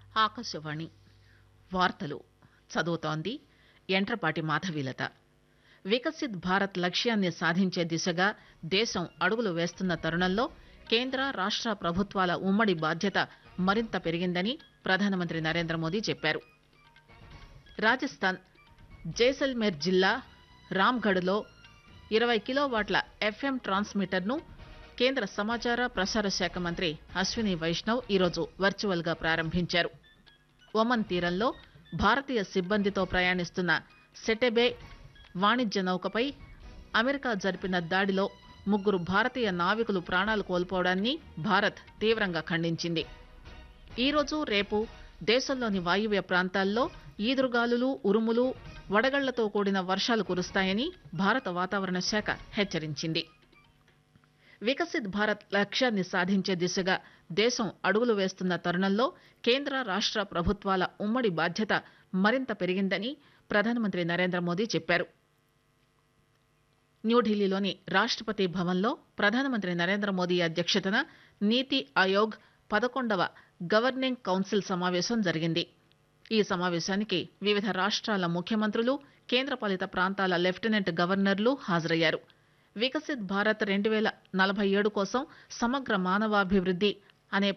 ఆకాశవాణి వార్తలు చదువుతోంది యంట్రపాటి మాధవీలత వికసిత్ భారత్ లక్ష్యాన్ని సాధించే దిశగా దేశం అడుగులు వేస్తున్న తరుణంలో కేంద్ర రాష్ట ప్రభుత్వాల ఉమ్మడి బాధ్యత మరింత పెరిగిందని ప్రధానమంత్రి నరేంద్ర మోదీ చెప్పారు రాజస్థాన్ జైసల్మేర్ జిల్లా రామ్గఢ్లో ఇరవై కిలోవాట్ల ఎఫ్ఎం ట్రాన్స్మిటర్ను కేంద్ర సమాచార ప్రసార శాఖ మంత్రి అశ్విని వైష్ణవ్ ఈరోజు వర్చువల్ గా ప్రారంభించారు ఒమన్ తీరంలో భారతీయ సిబ్బందితో ప్రయాణిస్తున్న సెటెబే వాణిజ్య నౌకపై అమెరికా జరిపిన దాడిలో ముగ్గురు భారతీయ నావికులు ప్రాణాలు కోల్పోవడాన్ని భారత్ తీవ్రంగా ఖండించింది ఈరోజు రేపు దేశంలోని వాయువ్య ప్రాంతాల్లో ఈదురుగాలులు ఉరుములు వడగళ్లతో కూడిన వర్షాలు కురుస్తాయని భారత వాతావరణ శాఖ హెచ్చరించింది వికసిత్ భారత్ లక్ష్యాన్ని సాధించే దిశగా దేశం అడుగులు వేస్తున్న తరుణంలో కేంద్ర రాష్ట ప్రభుత్వాల ఉమ్మడి బాధ్యత మరింత పెరిగిందని ప్రధానమంత్రి నరేంద్ర మోదీ చెప్పారు న్యూఢిల్లీలోని రాష్టపతి భవన్లో ప్రధానమంత్రి నరేంద్ర మోదీ అధ్యక్షతన నీతి ఆయోగ్ పదకొండవ గవర్నింగ్ కౌన్సిల్ సమావేశం జరిగింది ఈ సమావేశానికి వివిధ రాష్ట్రాల ముఖ్యమంత్రులు కేంద్రపాలిత ప్రాంతాల లెఫ్టినెంట్ గవర్నర్లు హాజరయ్యారు వికసిత్ భారత్ రెండు వేల నలభై ఏడు కోసం సమగ్ర మానవాభివృద్ది అనే